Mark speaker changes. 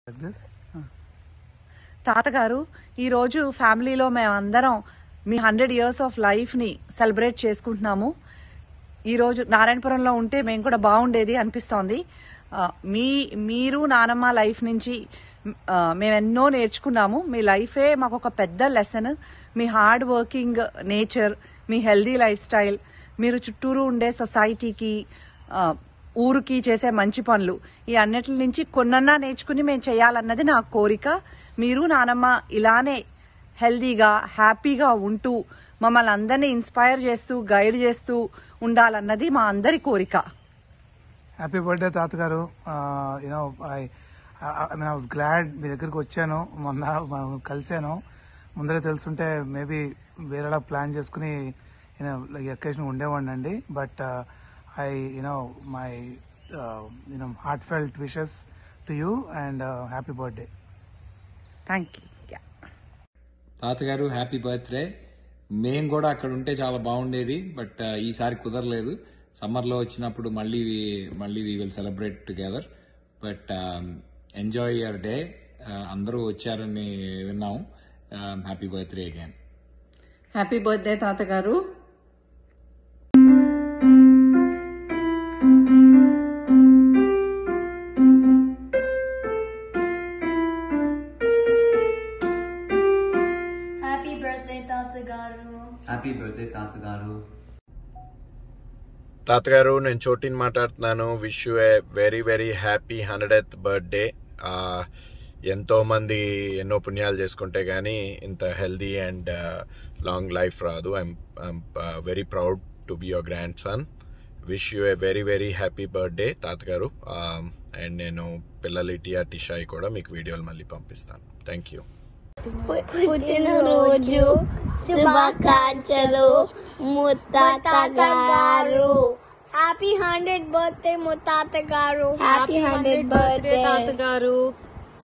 Speaker 1: this
Speaker 2: తాతగారు ఈరోజు ఫ్యామిలీలో మేమందరం మీ హండ్రెడ్ ఇయర్స్ ఆఫ్ లైఫ్ని సెలబ్రేట్ చేసుకుంటున్నాము ఈరోజు నారాయణపురంలో ఉంటే మేము కూడా బాగుండేది అనిపిస్తోంది ఆ, మీ మీరు నానమ్మ లైఫ్ నుంచి ఆ, మేము ఎన్నో నేర్చుకున్నాము మీ లైఫే మాకు ఒక పెద్ద లెసన్ మీ హార్డ్ వర్కింగ్ నేచర్ మీ హెల్దీ లైఫ్ స్టైల్ మీరు చుట్టూరు ఉండే సొసైటీకి ఆ, ఊరికి చేసే మంచి పనులు ఈ అన్నిటి నుంచి కొన్నన్నా నేర్చుకుని మేము చేయాలన్నది నా కోరిక మీరు నానమ్మ ఇలానే హెల్దీగా హ్యాపీగా ఉంటూ మమ్మల్ని అందరినీ ఇన్స్పైర్ చేస్తూ గైడ్ చేస్తూ ఉండాలన్నది మా అందరి కోరిక
Speaker 1: హ్యాపీ బర్త్డే తాతగారు you know I I mean I was glad మీ దగ్గరికి వచ్చాను మొన్న మనం కలిశాను ముందరే తెలుసుంటే మేబీ వేరేలా ప్లాన్ చేసుకుని యూనో లైక్ ఎక్కేషన్ ఉండేవాడిని అండి but I you know my you know heartfelt wishes to you and happy birthday
Speaker 2: thank you
Speaker 3: తాతగారు హ్యాపీ బర్త్డే మేము కూడా అక్కడ ఉంటే చాలా బాగుండేది బట్ ఈసారి కుదరలేదు సమ్మర్లో వచ్చినప్పుడు మళ్ళీ మళ్ళీ we will celebrate together but enjoy your day అందరూ వచ్చారని విన్నాము happy birthday again
Speaker 4: happy birthday తాతగారు
Speaker 5: హ్యాపీ బర్త్డే తాతగారు
Speaker 6: హ్యాపీ బర్త్డే తాతగారు
Speaker 7: తాతగారు నేను చోటిని మాట్లాడుతున్నాను wish you a very very happy hundred birthday ఎంతో మంది ఎన్నో పుణ్యాలు చేసుకుంటే గానీ ఇంత హెల్దీ అండ్ లాంగ్ లైఫ్ రాదు I'm very proud to be your grandson wish you a very very happy birthday తాతగారు అండ్ నేను పిల్లలు టియా టిషాయి కూడా మీకు వీడియోలు మళ్ళీ పంపిస్తాను థ్యాంక్ యూ
Speaker 5: పుట్టినరోజు శుభాకాంక్షలు ముత్తాత గారు హ్యాపీ హండ్రెడ్ బర్త్డే ముత్తాత గారు హ్యాపీ హండ్రెడ్ బర్త్డే
Speaker 4: తాతగారు